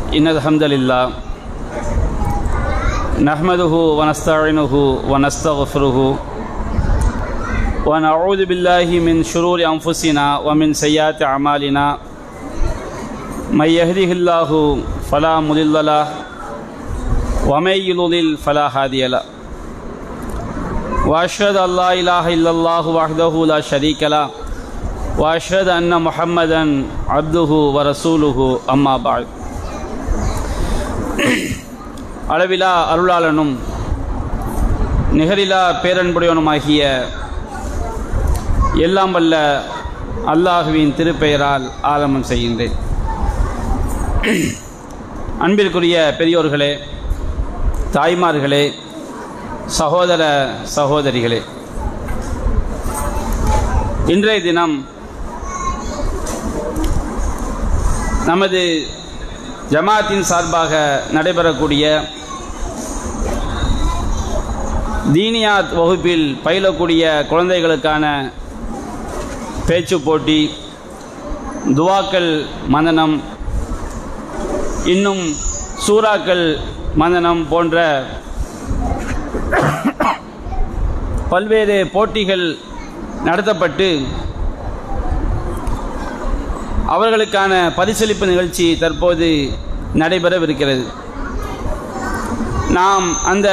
إن الحمد لله نحمده ونستعينه ونستغفره ونعوذ بالله من شرور أنفسنا ومن سيئات أعمالنا من يهده الله فلا مضل له ومن يضلل فلا هادي له وأشهد أن لا إله إلا الله وحده لا شريك له وأشهد أن محمدا عبده ورسوله أما بعد அளவிலா அருளாளனும் நிகரிலா பேரன்புடையவனுமாகிய எல்லாம் வல்ல அல்லாஹுவின் திருப்பெயரால் ஆரம்பம் செய்கின்றேன் அன்பிற்குரிய பெரியோர்களே தாய்மார்களே சகோதர சகோதரிகளே இன்றைய தினம் நமது ஜமாத்தின் சார்பாக நடைபெறக்கூடிய தீனியாத் வகுப்பில் பயிலக்கூடிய குழந்தைகளுக்கான பேச்சு போட்டி துவாக்கள் மனனம் இன்னும் சூறாக்கள் மனனம் போன்ற பல்வேறு போட்டிகள் நடத்தப்பட்டு அவர்களுக்கான பரிசளிப்பு நிகழ்ச்சி தற்போது நடைபெறவிருக்கிறது நாம் அந்த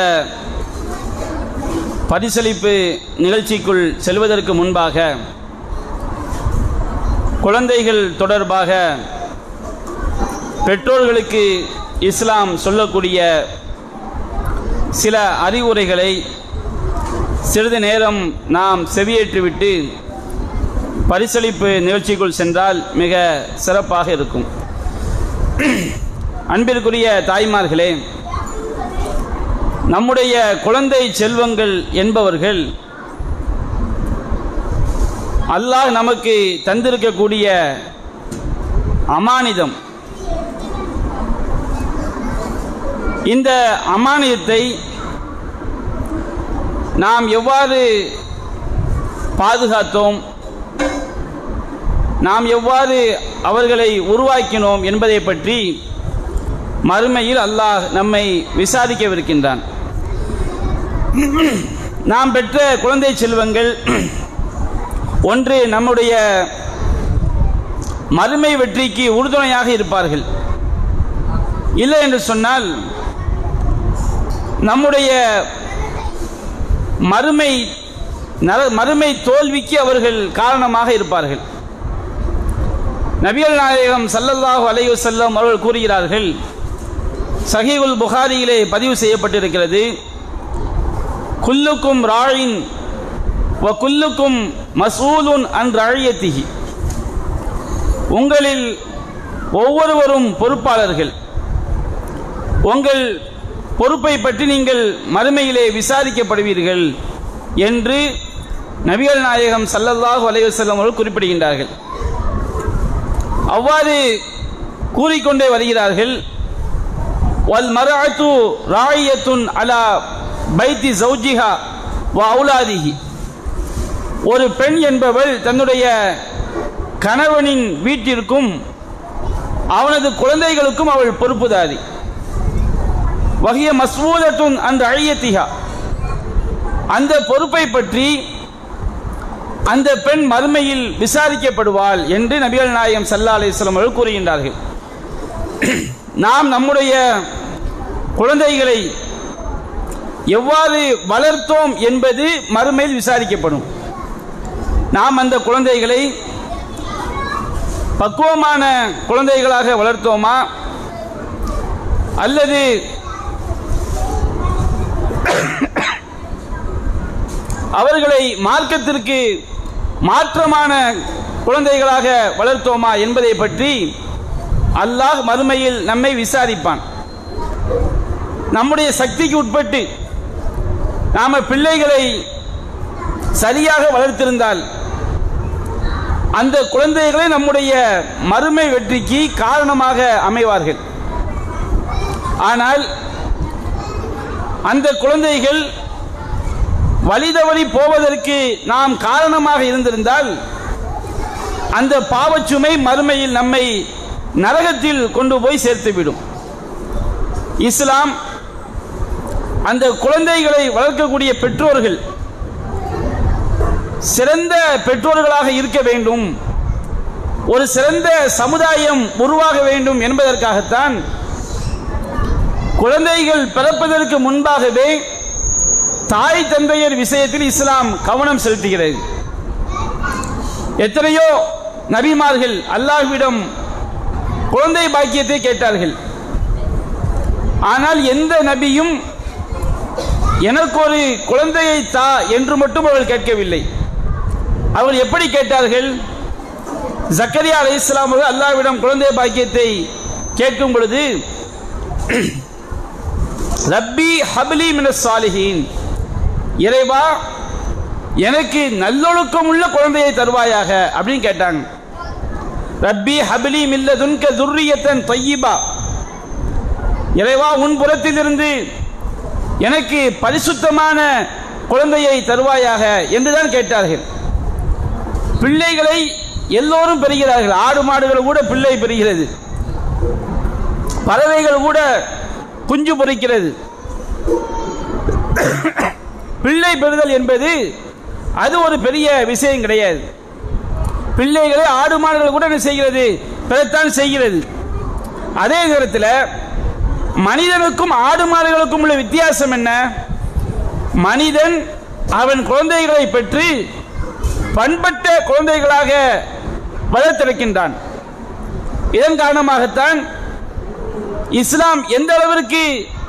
பரிசளிப்பு நிகழ்ச்சிக்குள் செல்வதற்கு முன்பாக குழந்தைகள் தொடர்பாக பெற்றோர்களுக்கு இஸ்லாம் சொல்லக்கூடிய சில அறிவுரைகளை சிறிது நேரம் நாம் செவியேற்றுவிட்டு பரிசளிப்பு நிகழ்ச்சிக்குள் சென்றால் மிக சிறப்பாக இருக்கும் அன்பிற்குரிய தாய்மார்களே நம்முடைய குழந்தை செல்வங்கள் என்பவர்கள் அல்லாஹ் நமக்கு தந்திருக்கக்கூடிய அமானிதம் இந்த அமானியத்தை நாம் எவ்வாறு பாதுகாத்தோம் நாம் எவ்வாறு அவர்களை உருவாக்கினோம் என்பதை பற்றி மறுமையில் அல்லாஹ் நம்மை விசாரிக்கவிருக்கின்றான் நாம் பெற்ற குழந்தை செல்வங்கள் ஒன்று நம்முடைய மறுமை வெற்றிக்கு உறுதுணையாக இருப்பார்கள் இல்லை என்று சொன்னால் நம்முடைய மறுமை மறுமை தோல்விக்கு அவர்கள் காரணமாக இருப்பார்கள் நபிகள் நாயகம் சல்லல்லாஹு அலைஹி வஸல்லம் அவர்கள் கூறுகிறார்கள் சஹீகுல் புகாரியிலே பதிவு செய்யப்பட்டிருக்கிறது குல்லுக்கும் ராயின் வ குல்லுக்கும் மசூலுன் அன் ரழியத்திகி உங்களில் ஒவ்வொருவரும் பொறுப்பாளர்கள் உங்கள் பொறுப்பை பற்றி நீங்கள் மறுமையிலே விசாரிக்கப்படுவீர்கள் என்று நபிகள் நாயகம் சல்லல்லாஹு அலைஹி வஸல்லம் அவர்கள் குறிப்பிடுகின்றார்கள் அவ்வாறு கூறிக்கொண்டே வருகிறார்கள் வல் மரஅத்து ராயத்துன் அலா பைத்தி ஜௌஜிஹா வ அவுலாதிஹி ஒரு பெண் என்பவள் தன்னுடைய கணவனின் வீட்டிற்கும் அவனது குழந்தைகளுக்கும் அவள் பொறுப்புதாரி வகிய மஸ்மூதத்துன் அந்த அழியத்திகா அந்த பொறுப்பை பற்றி அந்த பெண் மறுமையில் விசாரிக்கப்படுவாள் என்று நபிகள் நாயகம் சல்லா அலிஸ்லாம் அவர்கள் கூறுகின்றார்கள் நாம் நம்முடைய குழந்தைகளை எவ்வாறு வளர்த்தோம் என்பது மறுமையில் விசாரிக்கப்படும் நாம் அந்த குழந்தைகளை பக்குவமான குழந்தைகளாக வளர்த்தோமா அல்லது அவர்களை மார்க்கத்திற்கு மாற்றமான குழந்தைகளாக வளர்த்தோமா என்பதை பற்றி அல்லாஹ் மறுமையில் நம்மை விசாரிப்பான் நம்முடைய சக்திக்கு உட்பட்டு நாம பிள்ளைகளை சரியாக வளர்த்திருந்தால் அந்த குழந்தைகளை நம்முடைய மறுமை வெற்றிக்கு காரணமாக அமைவார்கள் ஆனால் அந்த குழந்தைகள் வழிதவறி போவதற்கு நாம் காரணமாக இருந்திருந்தால் அந்த பாவச்சுமை மறுமையில் நம்மை நரகத்தில் கொண்டு போய் சேர்த்துவிடும் இஸ்லாம் அந்த குழந்தைகளை வளர்க்கக்கூடிய பெற்றோர்கள் சிறந்த பெற்றோர்களாக இருக்க வேண்டும் ஒரு சிறந்த சமுதாயம் உருவாக வேண்டும் என்பதற்காகத்தான் குழந்தைகள் பிறப்பதற்கு முன்பாகவே தாய் தந்தையர் விஷயத்தில் இஸ்லாம் கவனம் செலுத்துகிறது எத்தனையோ நபிமார்கள் அல்லாஹ்விடம் குழந்தை பாக்கியத்தை கேட்டார்கள் ஆனால் எந்த நபியும் எனக்கு ஒரு குழந்தையை தா என்று மட்டும் அவர்கள் கேட்கவில்லை அவர்கள் எப்படி கேட்டார்கள் ஜக்கரியா அலை இஸ்லாம் அவர்கள் அல்லாஹ்விடம் குழந்தை பாக்கியத்தை கேட்கும் பொழுது ரப்பி ஹப்லி மின சாலிஹீன் இறைவா எனக்கு நல்லொழுக்கம் உள்ள குழந்தையை தருவாயாக அப்படின்னு கேட்டாங்க ரப்பி ஹபிலி மில்லதுன்க துர்ரியத்தன் தொய்யிபா இறைவா உன் புறத்திலிருந்து எனக்கு பரிசுத்தமான குழந்தையை தருவாயாக என்றுதான் கேட்டார்கள் பிள்ளைகளை எல்லோரும் பெறுகிறார்கள் ஆடு மாடுகள் கூட பிள்ளை பெறுகிறது பறவைகள் கூட குஞ்சு பொறிக்கிறது பிள்ளை பெறுதல் என்பது அது ஒரு பெரிய விஷயம் கிடையாது பிள்ளைகளை ஆடு மாடுகள் கூட என்ன செய்கிறது பெறத்தான் செய்கிறது அதே நேரத்தில் மனிதனுக்கும் ஆடு மாடுகளுக்கும் உள்ள வித்தியாசம் என்ன மனிதன் அவன் குழந்தைகளை பெற்று பண்பட்ட குழந்தைகளாக வளர்த்திருக்கின்றான் இதன் காரணமாகத்தான் இஸ்லாம் எந்த அளவிற்கு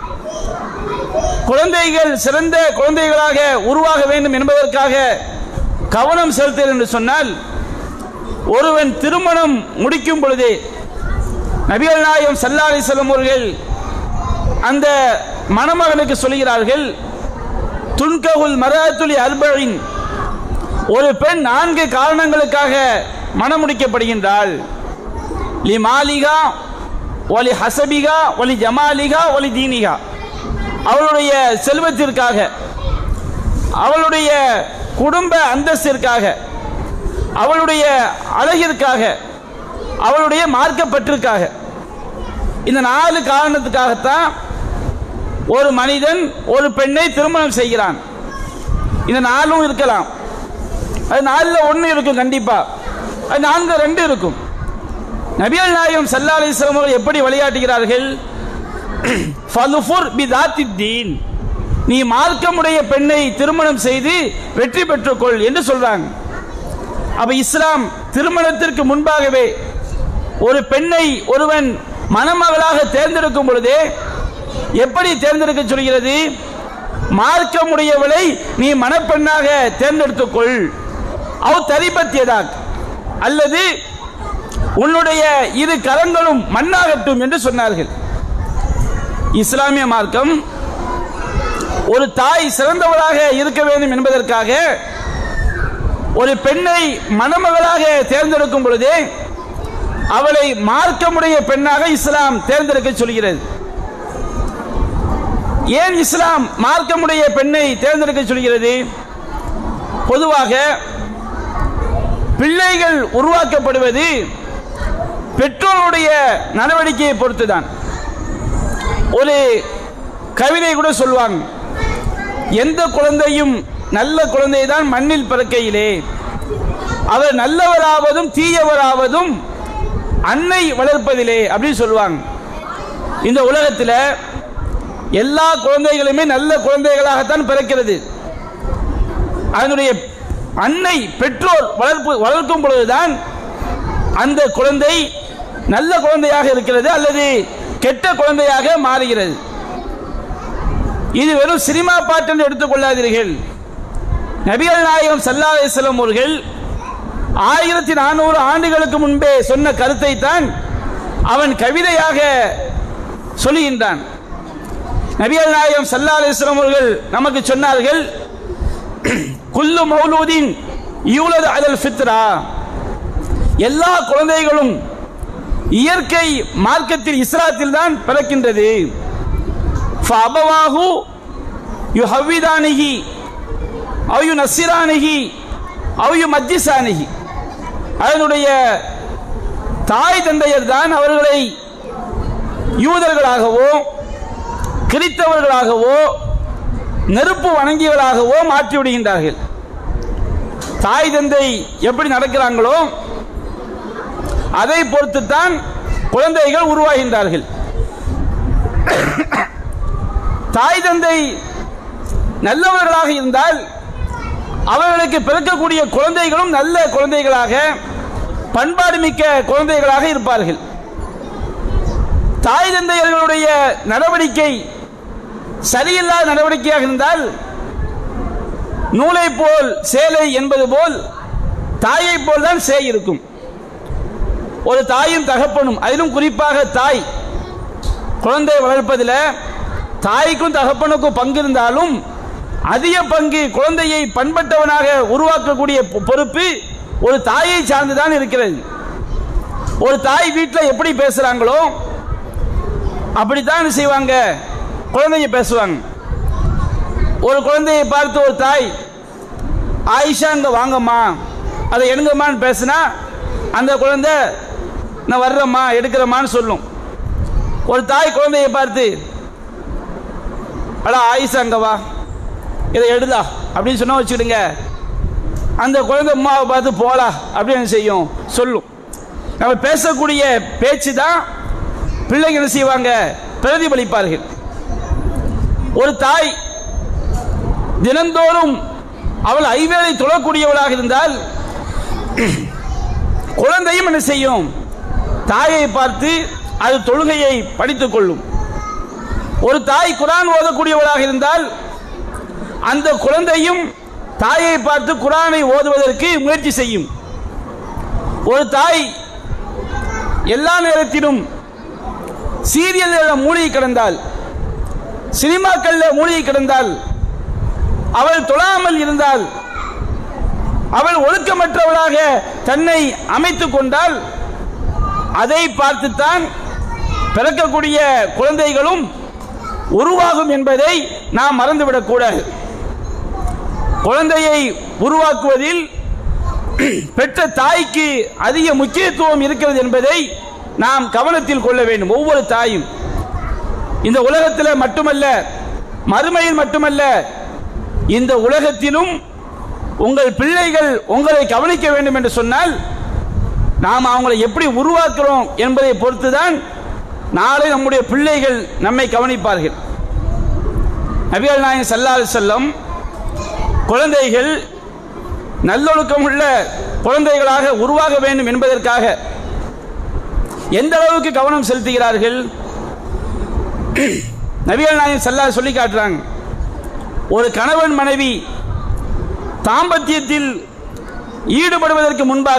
குழந்தைகள் சிறந்த குழந்தைகளாக உருவாக வேண்டும் என்பதற்காக கவனம் செலுத்துகிறது என்று சொன்னால் ஒருவன் திருமணம் முடிக்கும் பொழுதே நபிகள் நாயகம் சல்லா அலிசல்லம் அவர்கள் அந்த மணமகனுக்கு சொல்கிறார்கள் துன்ககுல் மராத்துலி அல்பழின் ஒரு பெண் நான்கு காரணங்களுக்காக மனம் முடிக்கப்படுகின்றாள் லி மாலிகா ஒலி ஹசபிகா ஒலி ஜமாலிகா ஒலி தீனிகா அவளுடைய செல்வத்திற்காக அவளுடைய குடும்ப அந்தஸ்திற்காக அவளுடைய அழகிற்காக அவளுடைய மார்க்கப்பற்றிற்காக இந்த நாலு காரணத்துக்காகத்தான் ஒரு மனிதன் ஒரு பெண்ணை திருமணம் செய்கிறான் இந்த நாலும் இருக்கலாம் அது நாலில் ஒன்று இருக்கும் கண்டிப்பா அது நான்கு ரெண்டு இருக்கும் நபிகள் நாயகம் சல்லா அலிஸ்லாம் அவர்கள் எப்படி வழிகாட்டுகிறார்கள் ஃபலுஃபுர் பிதாத்தி தீன் நீ மார்க்கமுடைய பெண்ணை திருமணம் செய்து வெற்றி பெற்றுக்கொள் என்று சொல்றாங்க அப்ப இஸ்லாம் திருமணத்திற்கு முன்பாகவே ஒரு பெண்ணை ஒருவன் மணமகளாக தேர்ந்தெடுக்கும் பொழுதே எப்படி தேர்ந்தெடுக்க சொல்கிறது மார்க்கமுடையவளை நீ மணப்பெண்ணாக தேர்ந்தெடுத்துக்கொள் அவ் தரிபத்தியதாக அல்லது உன்னுடைய இரு கரங்களும் மண்ணாகட்டும் என்று சொன்னார்கள் இஸ்லாமிய மார்க்கம் ஒரு தாய் சிறந்தவளாக இருக்க வேண்டும் என்பதற்காக ஒரு பெண்ணை மணமகளாக தேர்ந்தெடுக்கும் பொழுதே அவளை மார்க்கமுடைய பெண்ணாக இஸ்லாம் தேர்ந்தெடுக்க சொல்கிறது ஏன் இஸ்லாம் மார்க்கமுடைய பெண்ணை தேர்ந்தெடுக்க சொல்கிறது பொதுவாக பிள்ளைகள் உருவாக்கப்படுவது பெற்றோருடைய நடவடிக்கையை பொறுத்துதான் ஒரு கவிதை கூட சொல்லுவாங்க எந்த குழந்தையும் நல்ல குழந்தை தான் மண்ணில் பிறக்கையிலே அவர் நல்லவராவதும் தீயவராவதும் அன்னை வளர்ப்பதிலே அப்படின்னு சொல்லுவாங்க இந்த உலகத்தில் எல்லா குழந்தைகளுமே நல்ல குழந்தைகளாகத்தான் பிறக்கிறது அதனுடைய அன்னை பெற்றோர் வளர்ப்பு வளர்க்கும் பொழுதுதான் அந்த குழந்தை நல்ல குழந்தையாக இருக்கிறது அல்லது கெட்ட குழந்தையாக மாறுகிறது இது வெறும் சினிமா பாட்டு என்று எடுத்துக்கொள்ளாதீர்கள் நபிகள் நாயகம் சல்லா அலிஸ்லாம் அவர்கள் ஆயிரத்தி நானூறு ஆண்டுகளுக்கு முன்பே சொன்ன கருத்தை தான் அவன் கவிதையாக சொல்லுகின்றான் நபிகள் நாயகம் சல்லா அலிஸ்லாம் அவர்கள் நமக்கு சொன்னார்கள் குல்லு மௌலூதின் யூலது அலல் ஃபித்ரா எல்லா குழந்தைகளும் இயற்கை மார்க்கத்தில் இஸ்லாத்தில் தான் பிறக்கின்றது ஃபஅபவாஹு யுஹவ்விதானிஹி அவ் யு நசிரானிஹி அவ் யு மஜ்ஜிசானிஹி அதனுடைய தாய் தந்தையர் தான் அவர்களை யூதர்களாகவோ கிறித்தவர்களாகவோ நெருப்பு வணங்கிகளாகவோ மாற்றி விடுகின்றார்கள் தாய் தந்தை எப்படி நடக்கிறாங்களோ அதை பொறுத்துத்தான் குழந்தைகள் உருவாகின்றார்கள் தாய் தந்தை நல்லவர்களாக இருந்தால் அவர்களுக்கு பிறக்கக்கூடிய குழந்தைகளும் நல்ல குழந்தைகளாக பண்பாடு மிக்க குழந்தைகளாக இருப்பார்கள் தாய் தந்தையர்களுடைய நடவடிக்கை சரியில்லாத நடவடிக்கையாக இருந்தால் நூலை போல் சேலை என்பது போல் தாயை போல் தான் சேய் இருக்கும் ஒரு தாயும் தகப்பனும் அதிலும் குறிப்பாக தாய் குழந்தை வளர்ப்பதில் தாய்க்கும் தகப்பனுக்கும் பங்கு இருந்தாலும் அதிக பங்கு குழந்தையை பண்பட்டவனாக உருவாக்கக்கூடிய பொ- பொறுப்பு ஒரு தாயை சார்ந்துதான் இருக்கிறது ஒரு தாய் வீட்டில் எப்படி பேசுறாங்களோ அப்படித்தான் செய்வாங்க குழந்தைங்க பேசுவாங்க ஒரு குழந்தையை பார்த்து ஒரு தாய் ஆயிஷா இங்க வாங்கம்மா அதை எடுங்கம்மான்னு பேசுனா அந்த குழந்தை நான் வர்றேம்மா எடுக்கிறேம்மான்னு சொல்லும் ஒரு தாய் குழந்தையை பார்த்து அடா ஆயிஷா அங்க வா இதை எடுதா அப்படின்னு சொன்னா வச்சுக்கிடுங்க அந்த குழந்தை அம்மாவை பார்த்து போலா அப்படின்னு செய்யும் சொல்லும் நம்ம பேசக்கூடிய பேச்சு தான் பிள்ளைங்க என்ன செய்வாங்க பிரதிபலிப்பார்கள் ஒரு தாய் தினந்தோறும் அவள் ஐவேளை தொழக்கூடியவளாக இருந்தால் குழந்தையும் என்ன செய்யும் தாயை பார்த்து அது தொழுகையை படித்துக் கொள்ளும் ஒரு தாய் குரான் ஓதக்கூடியவளாக இருந்தால் அந்த குழந்தையும் தாயை பார்த்து குரானை ஓதுவதற்கு முயற்சி செய்யும் ஒரு தாய் எல்லா நேரத்திலும் சீரியல்களில் மூழ்கி கிடந்தால் சினிமாக்களில் மூழ்கி கிடந்தால் அவள் தொழாமல் இருந்தால் அவள் ஒழுக்கமற்றவளாக தன்னை அமைத்துக் கொண்டால் அதை பார்த்துத்தான் பிறக்கக்கூடிய குழந்தைகளும் உருவாகும் என்பதை நாம் மறந்துவிடக் கூடாது குழந்தையை உருவாக்குவதில் பெற்ற தாய்க்கு அதிக முக்கியத்துவம் இருக்கிறது என்பதை நாம் கவனத்தில் கொள்ள வேண்டும் ஒவ்வொரு தாயும் இந்த உலகத்தில் மட்டுமல்ல மறுமையில் மட்டுமல்ல இந்த உலகத்திலும் உங்கள் பிள்ளைகள் உங்களை கவனிக்க வேண்டும் என்று சொன்னால் நாம் அவங்களை எப்படி உருவாக்குறோம் என்பதை பொறுத்துதான் நாளை நம்முடைய பிள்ளைகள் நம்மை கவனிப்பார்கள் நபிகள் நாயகம் சல்லாஹ் செல்லம் குழந்தைகள் நல்லொழுக்கம் உள்ள குழந்தைகளாக உருவாக வேண்டும் என்பதற்காக எந்த அளவுக்கு கவனம் செலுத்துகிறார்கள் நபிகள் நாயகம் சல்லாஹ் சொல்லி காட்டுறாங்க ஒரு கணவன் மனைவி தாம்பத்தியத்தில் ஈடுபடுவதற்கு முன்பாக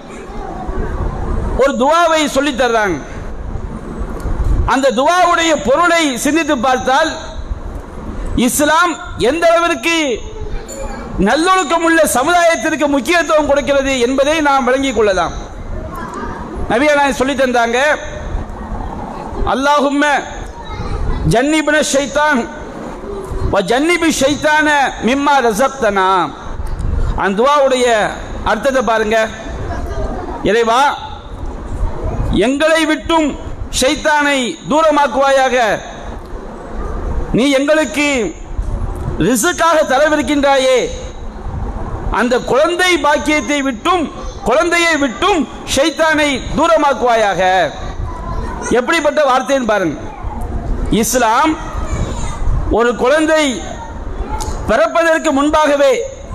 ஒரு துவாவை சொல்லித் தர்றாங்க அந்த துவாவுடைய பொருளை சிந்தித்து பார்த்தால் இஸ்லாம் எந்த அளவிற்கு நல்லொழுக்கம் உள்ள சமுதாயத்திற்கு முக்கியத்துவம் கொடுக்கிறது என்பதை நாம் விளங்கிக் கொள்ளலாம் நபியா சொல்லி தந்தாங்க அல்லாஹும்ம ஜன்னிபின ஷைத்தான் வ ஜன்னிபி ஷைத்தான மிம்மா ரசப்தனா அந்த துவாவுடைய அர்த்தத்தை பாருங்க இறைவா எங்களை விட்டும் ஷைத்தானை தூரமாக்குவாயாக நீ எங்களுக்கு ரிசுக்காக தரவிருக்கின்றாயே அந்த குழந்தை பாக்கியத்தை விட்டும் குழந்தையை விட்டும் ஷைத்தானை தூரமாக்குவாயாக எப்படிப்பட்ட வார்த்தைன்னு பாருங்க இஸ்லாம் ஒரு குழந்தை பிறப்பதற்கு முன்பாகவே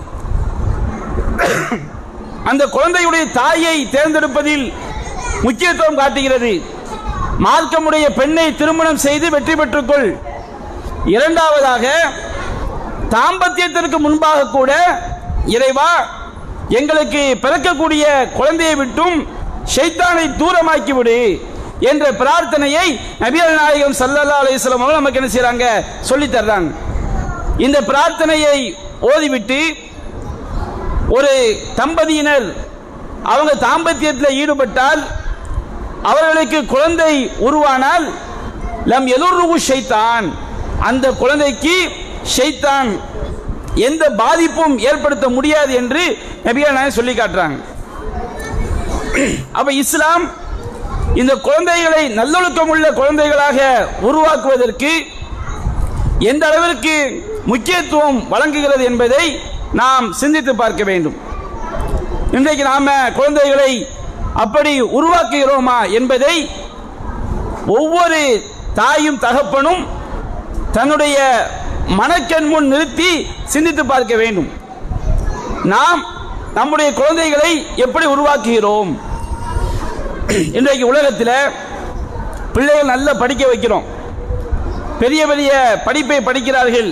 அந்த குழந்தையுடைய தாயை தேர்ந்தெடுப்பதில் முக்கியத்துவம் காட்டுகிறது மார்க்கமுடைய பெண்ணை திருமணம் செய்து வெற்றி பெற்றுக்கொள் இரண்டாவதாக தாம்பத்தியத்திற்கு முன்பாக கூட இறைவா எங்களுக்கு பிறக்கக்கூடிய குழந்தையை விட்டும் ஷைத்தானை தூரமாக்கி விடு என்ற பிரார்த்தனையை நபிகள் நாயகம் சல்லல்லா அலிஸ்லாம் அவர்கள் நமக்கு என்ன செய்றாங்க சொல்லி தர்றாங்க இந்த பிரார்த்தனையை ஓதிவிட்டு ஒரு தம்பதியினர் அவங்க தாம்பத்தியத்தில் ஈடுபட்டால் அவர்களுக்கு குழந்தை உருவானால் லம் எலுர்ருகு ஷைத்தான் அந்த குழந்தைக்கு ஷைத்தான் எந்த பாதிப்பும் ஏற்படுத்த முடியாது என்று நபிகள் நாயகம் சொல்லி காட்டுறாங்க அப்ப இஸ்லாம் இந்த குழந்தைகளை நல்லொழுக்கம் உள்ள குழந்தைகளாக உருவாக்குவதற்கு எந்த அளவிற்கு முக்கியத்துவம் வழங்குகிறது என்பதை நாம் சிந்தித்து பார்க்க வேண்டும் இன்றைக்கு நாம குழந்தைகளை அப்படி உருவாக்குகிறோமா என்பதை ஒவ்வொரு தாயும் தகப்பனும் தன்னுடைய மனக்கண் முன் நிறுத்தி சிந்தித்து பார்க்க வேண்டும் நாம் நம்முடைய குழந்தைகளை எப்படி உருவாக்குகிறோம் இன்றைக்கு உலகத்தில் பிள்ளைகள் நல்லா படிக்க வைக்கிறோம் பெரிய பெரிய படிப்பை படிக்கிறார்கள்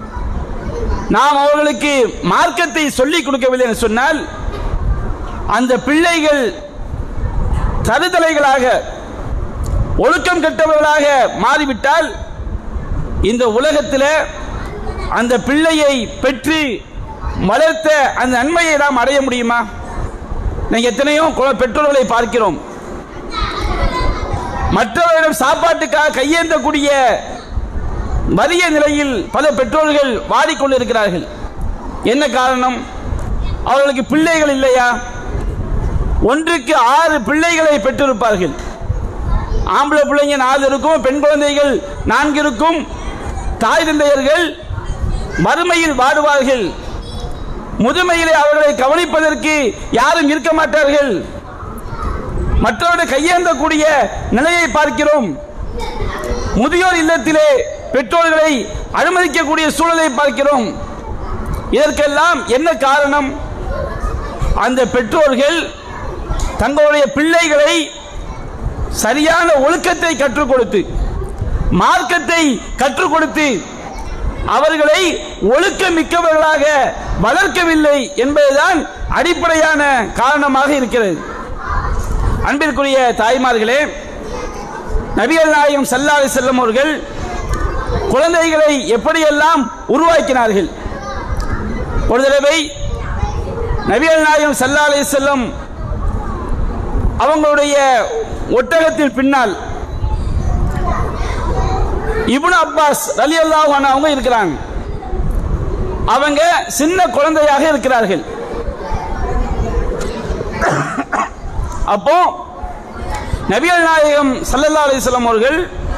நாம் அவர்களுக்கு மார்க்கத்தை சொல்லிக் கொடுக்கவில்லை என்று சொன்னால் அந்த பிள்ளைகள் தருதலைகளாக ஒழுக்கம் கெட்டவர்களாக மாறிவிட்டால் இந்த உலகத்தில் அந்த பிள்ளையை பெற்று வளர்த்த அந்த நன்மையை நாம் அடைய முடியுமா நீங்கள் எத்தனையோ குல- பெற்றோர்களை பார்க்கிறோம் மற்றவர்களிடம் சாப்பாட்டுக்காக கையேந்தக்கூடிய வறிய நிலையில் பல பெற்றோர்கள் வாடிக்கொண்டிருக்கிறார்கள் என்ன காரணம் அவர்களுக்கு பிள்ளைகள் இல்லையா ஒன்றுக்கு ஆறு பிள்ளைகளை பெற்றிருப்பார்கள் ஆம்பளை பிள்ளைங்க நாலு இருக்கும் பெண் குழந்தைகள் நான்கு இருக்கும் தாய் தந்தையர்கள் மறுமையில் வாடுவார்கள் முதுமையிலே அவர்களை கவனிப்பதற்கு யாரும் இருக்க மாட்டார்கள் மற்றவருடைய கையேந்தக்கூடிய நிலையை பார்க்கிறோம் முதியோர் இல்லத்திலே பெற்றோர்களை அனுமதிக்கக்கூடிய சூழலை பார்க்கிறோம் இதற்கெல்லாம் என்ன காரணம் அந்த பெற்றோர்கள் தங்களுடைய பிள்ளைகளை சரியான ஒழுக்கத்தை கற்றுக் கொடுத்து மார்க்கத்தை கற்றுக் கொடுத்து அவர்களை ஒழுக்கமிக்கவர்களாக வளர்க்கவில்லை என்பதுதான் அடிப்படையான காரணமாக இருக்கிறது அன்பிற்குரிய தாய்மார்களே நபிகள் நாயகம் சல்லாலை செல்லும் அவர்கள் குழந்தைகளை எப்படியெல்லாம் உருவாக்கினார்கள் ஒரு தடவை நபிகள் நாயகம் சல்லாலை செல்லும் அவங்களுடைய ஒட்டகத்தில் பின்னால் இப்னு அப்பாஸ் ரலி அவங்க இருக்கிறாங்க அவங்க சின்ன குழந்தையாக இருக்கிறார்கள் அப்போ நபிகள் நாயகம் சல்லல்லா அலிஸ்லாம் அவர்கள்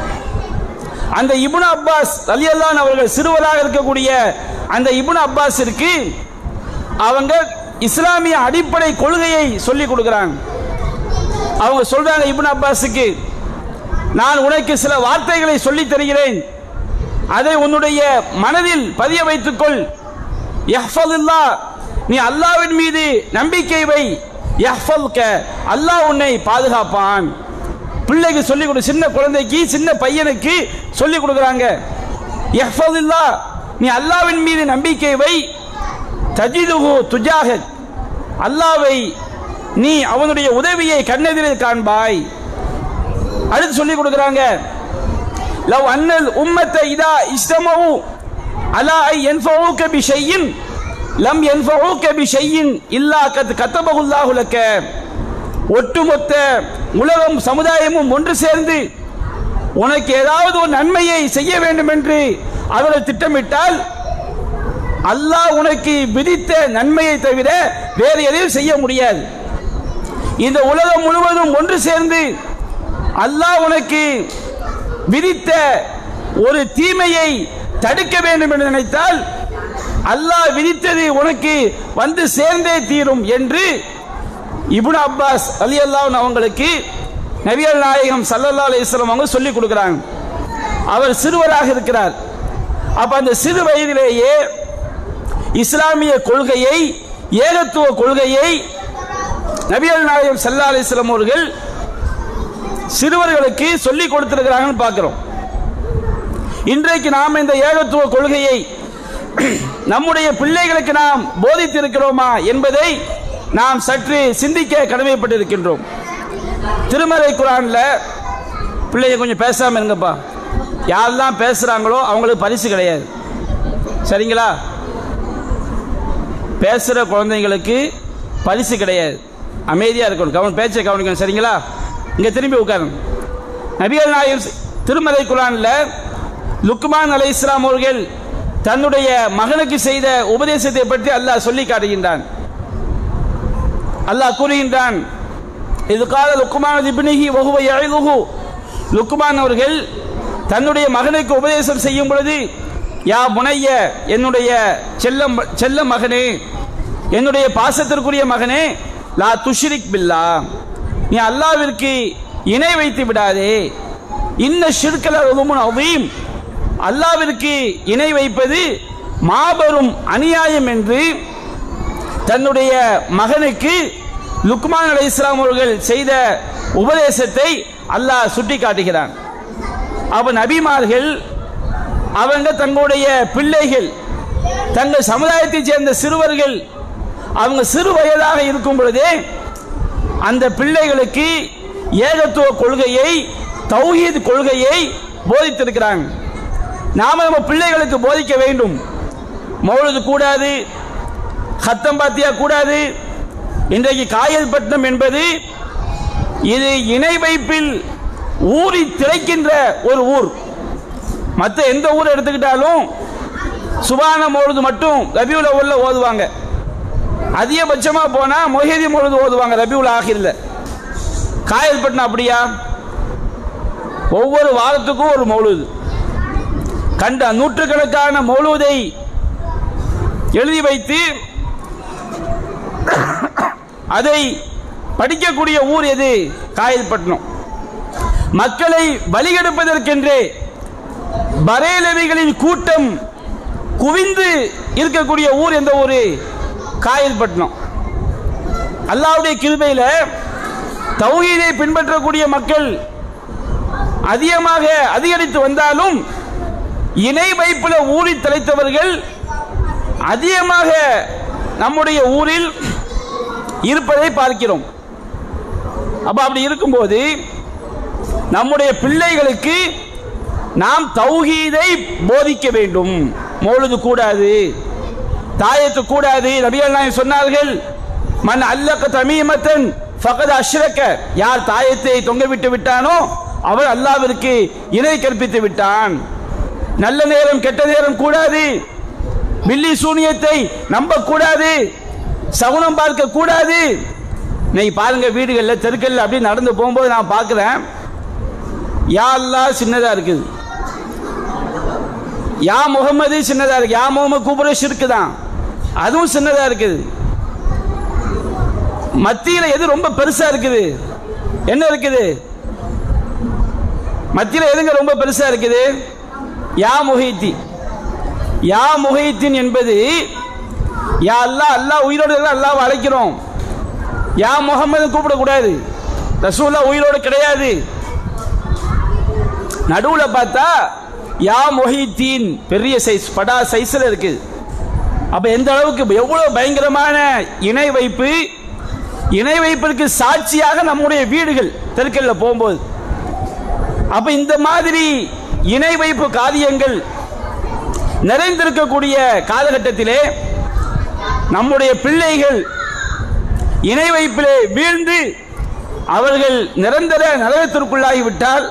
அந்த இப்னு அப்பாஸ் ரலி அவர்கள் சிறுவராக இருக்கக்கூடிய அந்த இப்னு அப்பாஸிற்கு அவங்க இஸ்லாமிய அடிப்படை கொள்கையை சொல்லிக் கொடுக்குறாங்க அவங்க சொல்றாங்க இப்னு அப்பாஸுக்கு நான் உனக்கு சில வார்த்தைகளை சொல்லித் தருகிறேன் அதை உன்னுடைய மனதில் பதிய வைத்துக்கொள் யஹ்ஃபதுல்லா நீ அல்லாஹ்வின் மீது நம்பிக்கை வை யஹ்ஃபதுக அல்லாஹ் உன்னை பாதுகாப்பான் பிள்ளைக்கு சொல்லிக் கொடு சின்ன குழந்தைக்கு சின்ன பையனுக்கு சொல்லிக் கொடுக்குறாங்க யஹ்ஃபதுல்லா நீ அல்லாஹ்வின் மீது நம்பிக்கை வை தஜிதுஹு துஜாஹத் அல்லாவை நீ அவனுடைய உதவியை கண்ணெதிரில் காண்பாய் அடுத்து சொல்லி கொடுக்குறாங்க லவ் அன்னல் உம்மத்தை இதா இஸ்தமவு அலா ஐ என்ஃபவுக பி ஷையின் லம் என்ஃபவுக பி ஷையின் இல்லா கத் கத்தபகுல்லாஹு லக்க ஒட்டுமொத்த உலகம் சமுதாயமும் ஒன்று சேர்ந்து உனக்கு ஏதாவது ஒரு நன்மையை செய்ய வேண்டும் என்று அவர்கள் திட்டமிட்டால் அல்லாஹ் உனக்கு விதித்த நன்மையை தவிர வேறு எதையும் செய்ய முடியாது இந்த உலகம் முழுவதும் ஒன்று சேர்ந்து அல்லாஹ் உனக்கு விதித்த ஒரு தீமையை தடுக்க வேண்டும் என்று நினைத்தால் அல்லாஹ் விதித்தது உனக்கு வந்து சேர்ந்தே தீரும் என்று இப்னு அப்பாஸ் அலி அல்லாஹ் அவங்களுக்கு நபிகள் நாயகம் சல்லல்லா அலிஸ்லாம் அவங்க சொல்லிக் கொடுக்குறாங்க அவர் சிறுவராக இருக்கிறார் அப்ப அந்த சிறு வயதிலேயே இஸ்லாமிய கொள்கையை ஏகத்துவ கொள்கையை நபிகள் நாயகம் சல்லா அலிஸ்லாம் அவர்கள் சிறுவர்களுக்கு சொல்லிக் கொடுத்திருக்கிறாங்கன்னு பார்க்கிறோம் இன்றைக்கு நாம் இந்த ஏகத்துவ கொள்கையை நம்முடைய பிள்ளைகளுக்கு நாம் போதித்திருக்கிறோமா என்பதை நாம் சற்று சிந்திக்க கடமைப்பட்டிருக்கின்றோம் திருமறை குரான்ல பிள்ளைங்க கொஞ்சம் பேசாம இருங்கப்பா யாரெல்லாம் பேசுறாங்களோ அவங்களுக்கு பரிசு கிடையாது சரிங்களா பேசுகிற குழந்தைங்களுக்கு பரிசு கிடையாது அமைதியாக இருக்கணும் கவனம் பேச்சை கவனிக்கணும் சரிங்களா இங்கே திரும்பி உட்காருங்க நபிகள் நாயகம் திருமலை குரானில் லுக்மான் அலை இஸ்லாம் அவர்கள் தன்னுடைய மகனுக்கு செய்த உபதேசத்தை பற்றி அல்லாஹ் சொல்லி காட்டுகின்றான் அல்லாஹ் கூறுகின்றான் இது கால லுக்குமான் இப்னிஹி வகுவ எழுதுகு லுக்குமான் அவர்கள் தன்னுடைய மகனுக்கு உபதேசம் செய்யும் பொழுது யா புனைய என்னுடைய செல்ல செல்ல மகனே என்னுடைய பாசத்திற்குரிய மகனே லா துஷ்ரிக் பில்லா நீ அல்லாவிற்கு இணை வைத்து விடாதே இன்ன ஷிர்கல உதுமுன் அவீம் அல்லாவிற்கு இணை வைப்பது மாபெரும் அநியாயம் என்று தன்னுடைய மகனுக்கு லுக்மான் அலை இஸ்லாம் அவர்கள் செய்த உபதேசத்தை அல்லாஹ் சுட்டி காட்டுகிறான் அவன் நபிமார்கள் அவங்க தங்களுடைய பிள்ளைகள் தங்கள் சமுதாயத்தைச் சேர்ந்த சிறுவர்கள் அவங்க சிறு வயதாக இருக்கும் பொழுதே அந்த பிள்ளைகளுக்கு ஏகத்துவ கொள்கையை தௌஹீத் கொள்கையை போதித்திருக்கிறாங்க நாம நம்ம பிள்ளைகளுக்கு போதிக்க வேண்டும் மௌலுது கூடாது ஹத்தம் பாத்தியா கூடாது இன்றைக்கு காயல்பட்டினம் என்பது இது இணை வைப்பில் ஊறி திளைக்கின்ற ஒரு ஊர் மற்ற எந்த ஊர் எடுத்துக்கிட்டாலும் சுபான மொழுது மட்டும் ரபியுல உள்ள ஓதுவாங்க அதிகபட்சமாக போனால் மொஹிதி மொழுது ஓதுவாங்க ரபியுல் ஆகிரில் காயல்பட்டினம் அப்படியா ஒவ்வொரு வாரத்துக்கும் ஒரு மௌலுது கண்ட நூற்றுக்கணக்கான மௌலுதை எழுதி வைத்து அதை படிக்கக்கூடிய ஊர் எது காயல்பட்டினம் மக்களை வழிகெடுப்பதற்கென்றே பரேலவிகளின் கூட்டம் குவிந்து இருக்கக்கூடிய ஊர் எந்த ஊர் காயல்பட்டினம் அல்லாவுடைய கிருபையில தௌஹீதை பின்பற்றக்கூடிய மக்கள் அதிகமாக அதிகரித்து வந்தாலும் இணை வைப்பில் ஊறி தலைத்தவர்கள் அதிகமாக நம்முடைய ஊரில் இருப்பதை பார்க்கிறோம் அப்ப அப்படி இருக்கும்போது நம்முடைய பிள்ளைகளுக்கு நாம் தௌஹீதை போதிக்க வேண்டும் மௌலுது கூடாது தாயத்து கூடாது நபிகள் நாயகம் சொன்னார்கள் மன் அல்லக்க தமீமத்தன் ஃபகத் அஷ்ரக்க யார் தாயத்தை தொங்கவிட்டு விட்டானோ அவன் அல்லாவிற்கு இணை கற்பித்து விட்டான் நல்ல நேரம் கெட்ட நேரம் கூடாது பில்லி சூனியத்தை நம்ப கூடாது சகுனம் பார்க்க கூடாது நீ பாருங்க வீடுகளில் தெருக்கல்ல அப்படி நடந்து போகும்போது நான் பார்க்குறேன் யா அல்லாஹ் சின்னதா இருக்குது யா முகமது சின்னதா இருக்கு யா முகமது கூப்பிட ஷிர்க்கு தான் அதுவும் சின்னதா இருக்குது மத்தியில எது ரொம்ப பெருசா இருக்குது என்ன இருக்குது மத்தியில எதுங்க ரொம்ப பெருசா இருக்குது யா முஹைத்தி யா முஹைத்தின் என்பது யா அல்லாஹ் அல்லாஹ் உயிரோடு இருந்தா அல்லாஹ் அழைக்கிறோம் யா முகமது கூப்பிடக்கூடாது ரசூல்லா உயிரோடு கிடையாது நடுவில் பார்த்தா யா மொஹித்தீன் பெரிய சைஸ் படா சைஸில் இருக்குது அப்ப எந்த அளவுக்கு எவ்வளவு பயங்கரமான இணை வைப்பு இணை வைப்பிற்கு சாட்சியாக நம்முடைய வீடுகள் தெருக்கல்ல போகும்போது அப்ப இந்த மாதிரி இணை வைப்பு காரியங்கள் நிறைந்திருக்கக்கூடிய காலகட்டத்திலே நம்முடைய பிள்ளைகள் இணை வைப்பிலே வீழ்ந்து அவர்கள் நிரந்தர நரகத்திற்குள்ளாகிவிட்டால்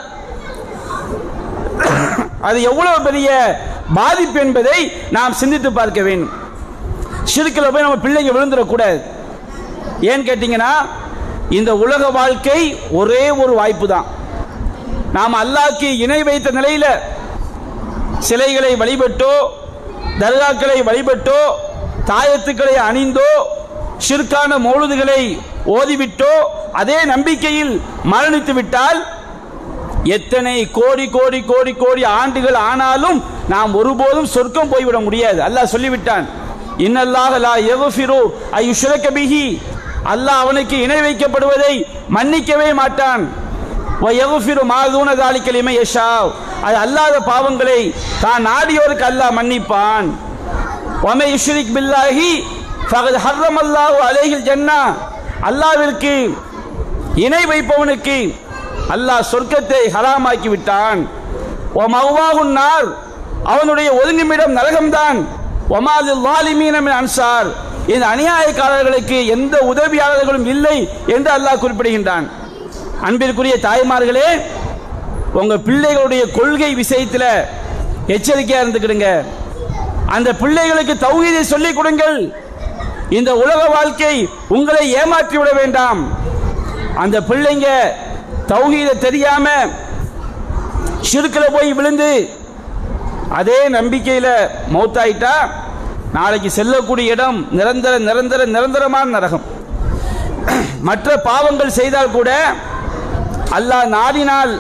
அது எவ்வளவு பெரிய பாதிப்பு என்பதை நாம் சிந்தித்து பார்க்க வேண்டும் சிறுக்கில் போய் நம்ம பிள்ளைங்க விழுந்துடக்கூடாது ஏன்னு கேட்டீங்கன்னா இந்த உலக வாழ்க்கை ஒரே ஒரு வாய்ப்பு தான் நாம் அல்லாஹ்க்கு இணை வைத்த நிலையில் சிலைகளை வழிபட்டோ தர்காக்களை வழிபட்டோ தாயத்துக்களை அணிந்தோ ஷிர்கான மௌலுதுகளை ஓதிவிட்டோ அதே நம்பிக்கையில் மரணித்து விட்டால் எத்தனை கோடி கோடி கோடி கோடி ஆண்டுகள் ஆனாலும் நாம் ஒருபோதும் சொர்க்கம் போய்விட முடியாது அல்லாஹ் சொல்லிவிட்டான் இன்னல்லாஹ் லா யக்ஃபிரு ஐ யுஷ்ரக பிஹி அல்லாஹ் அவனுக்கு இணை வைக்கப்படுவதை மன்னிக்கவே மாட்டான் வ யக்ஃபிரு மா தூன தாலிக லிமன் யஷா அது அல்லாத பாவங்களை தான் நாடியோருக்கு அல்லாஹ் மன்னிப்பான் வமை யுஷ்ரிக் பில்லாஹி ஃபகத் ஹர்ரம் அல்லாஹு அலைஹில் ஜன்னா அல்லாவிற்கு இணை வைப்பவனுக்கு அல்லாஹ் சொர்க்கத்தை ஹராமாக்கி விட்டான் ஓ மகுவாகுன் நார் அவனுடைய ஒதுங்குமிடம் நரகம்தான் ஒமாது வாலிமீனமின் அன்சார் இந்த அநியாயக்காரர்களுக்கு எந்த உதவியாளர்களும் இல்லை என்று அல்லாஹ் குறிப்பிடுகின்றான் அன்பிற்குரிய தாய்மார்களே உங்க பிள்ளைகளுடைய கொள்கை விஷயத்தில் எச்சரிக்கையா இருந்துக்கிடுங்க அந்த பிள்ளைகளுக்கு தௌஹீதை சொல்லிக் கொடுங்கள் இந்த உலக வாழ்க்கை உங்களை ஏமாற்றி விட வேண்டாம் அந்த பிள்ளைங்க தௌஹீதை தெரியாம ஷிர்கில் போய் விழுந்து அதே நம்பிக்கையில் மௌத்தாயிட்டா நாளைக்கு செல்லக்கூடிய இடம் நிரந்தர நிரந்தர நிரந்தரமான நரகம் மற்ற பாவங்கள் செய்தால் கூட அல்லாஹ் நாடினால்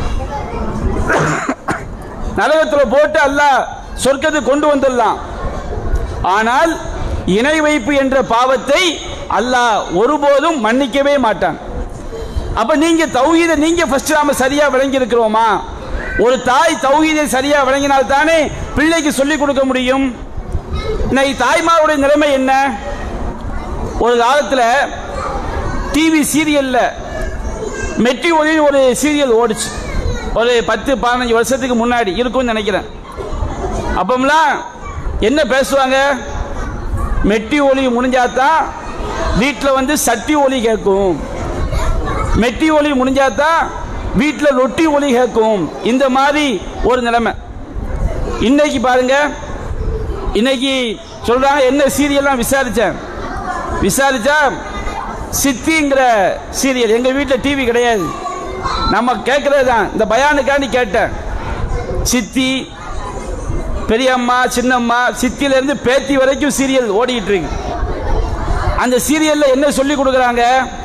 நரகத்தில் போட்டு அல்லாஹ் சொர்க்கத்துக்கு கொண்டு வந்துடலாம் ஆனால் இணை வைப்பு என்ற பாவத்தை அல்லாஹ் ஒருபோதும் மன்னிக்கவே மாட்டான் அப்ப நீங்க தௌஹீதை நீங்க ஃபர்ஸ்ட் நாம சரியா விளங்கி இருக்கிறோமா ஒரு தாய் தௌஹீதை சரியா விளங்கினால் தானே பிள்ளைக்கு சொல்லிக் கொடுக்க முடியும் இன்னைக்கு தாய்மாருடைய நிலைமை என்ன ஒரு காலத்தில் டிவி சீரியல்ல மெட்டி ஒளி ஒரு சீரியல் ஓடிச்சு ஒரு பத்து பதினஞ்சு வருஷத்துக்கு முன்னாடி இருக்கும்னு நினைக்கிறேன் அப்பமெல்லாம் என்ன பேசுவாங்க மெட்டி ஒளி முடிஞ்சாதான் வீட்டில் வந்து சட்டி ஒளி கேட்கும் மெட்டி ஒளி முடிஞ்சாதான் வீட்டில் ரொட்டி ஒளி கேட்கும் இந்த மாதிரி ஒரு நிலைமை இன்னைக்கு பாருங்க இன்னைக்கு சொல்றாங்க என்ன சீரியல்லாம் விசாரிச்சேன் விசாரிச்சா சித்திங்கிற சீரியல் எங்க வீட்டில் டிவி கிடையாது நம்ம கேட்கறது தான் இந்த பயானுக்காண்டி கேட்டேன் சித்தி பெரியம்மா சின்னம்மா சித்தியில இருந்து பேத்தி வரைக்கும் சீரியல் ஓடிட்டு இருக்கு அந்த சீரியல்ல என்ன சொல்லி கொடுக்குறாங்க